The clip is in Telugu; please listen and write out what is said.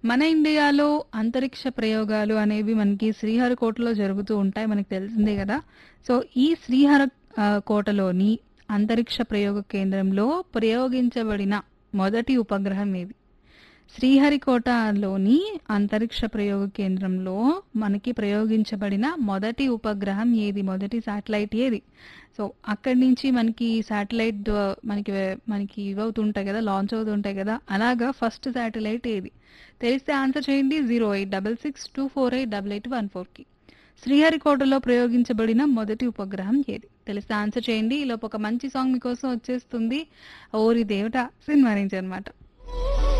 మన ఇండియాలో అంతరిక్ష ప్రయోగాలు అనేవి మనకి శ్రీహరికోటలో జరుగుతూ ఉంటాయి మనకు తెలిసిందే కదా సో ఈ శ్రీహర ఆ, కోటలోని అంతరిక్ష ప్రయోగ కేంద్రంలో ప్రయోగించబడిన మొదటి ఉపగ్రహం ఏది శ్రీహరికోటలోని అంతరిక్ష ప్రయోగ కేంద్రంలో మనకి ప్రయోగించబడిన మొదటి ఉపగ్రహం ఏది మొదటి శాటిలైట్ ఏది సో అక్కడి నుంచి మనకి శాటిలైట్ మనకి వే- మనకి ఇవవుతుంటాయి కదా లాంచ్ అవుతుంటాయి కదా అలాగా ఫస్ట్ శాటిలైట్ ఏది తెలిస్తే ఆన్సర్ చేయండి zero eight double six two four eight double eight one ఫోర్కి శ్రీహరికోటలో ప్రయోగించబడిన మొదటి ఉపగ్రహం ఏది తెలిస్తే ఆన్సర్ చేయండి ఈలోపు ఒక మంచి సాంగ్ మీకోసం వచ్చేస్తుంది ఓరి దేవట సినిమా నుంచి అనమాట